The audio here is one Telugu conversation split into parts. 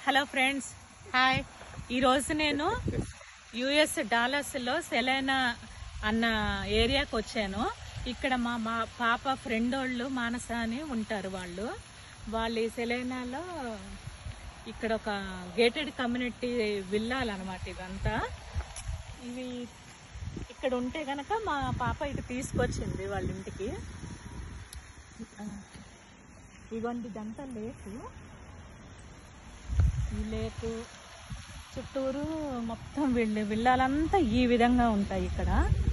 హలో ఫ్రెండ్స్ హాయ్ ఈరోజు నేను యుఎస్ డాలర్స్లో సెలైనా అన్న ఏరియాకి వచ్చాను ఇక్కడ మా మా పాప ఫ్రెండ్ వాళ్ళు మానస అని ఉంటారు వాళ్ళు వాళ్ళు ఈ సెలైనాలో ఇక్కడ ఒక గేటెడ్ కమ్యూనిటీ విల్లాలన్నమాట ఇదంతా ఇవి ఇక్కడ ఉంటే గనక మా పాప ఇటు తీసుకొచ్చింది వాళ్ళ ఇంటికి ఇగోండి ఇదంతా లేకు ఈ లేకు చుట్టూరు మొత్తం విల్లు విల్లాలంతా ఈ విధంగా ఉంటాయి ఇక్కడ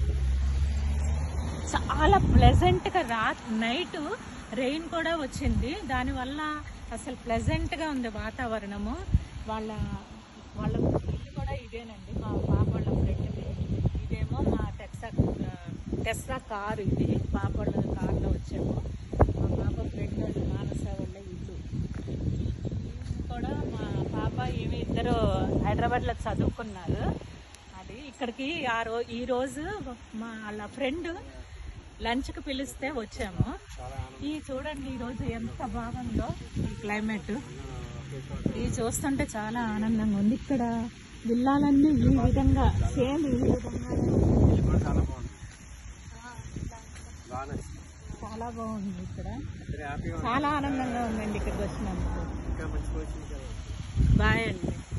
చాలా ప్లెజెంట్ గా రా నైట్ రెయిన్ కూడా వచ్చింది దానివల్ల అసలు ప్లెజెంట్ గా ఉంది వాతావరణము వాళ్ళ వాళ్ళ ఇల్లు కూడా ఇదేనండి మా పాప వాళ్ళ ఫ్రెండ్ది ఇదేమో మా టెక్సా టెస్లా కారు ఇది పాప వాళ్ళ కార్లో వచ్చాము మా పాప ఫ్రెండ్ వాళ్ళు మానస వాళ్ళ ఇల్లు ఈమె కూడా మా పాప ఈమె ఇద్దరు హైదరాబాద్ లో చదువుకున్నారు అది ఇక్కడికి ఆ రో ఈ రోజు మా వాళ్ళ ఫ్రెండ్ లంచ్ కి పిలిస్తే వచ్చాము ఈ చూడండి ఈ రోజు ఎంత బాగుందో ఈ క్లైమేట్ ఇది చూస్తుంటే చాలా ఆనందంగా ఉంది ఇక్కడ విల్లాలన్నీ ఈ విధంగా సేమ్ ఈ విధంగా చాలా బాగుంది బాగా చాలా బాగుంది ఇక్కడ హ్యాపీగా చాలా ఆనందంగా ఉందండి ఇక్కడికి వచ్చినందుకు ఇంకా మంచి పొజిషన్ కదా బాయ్ అండి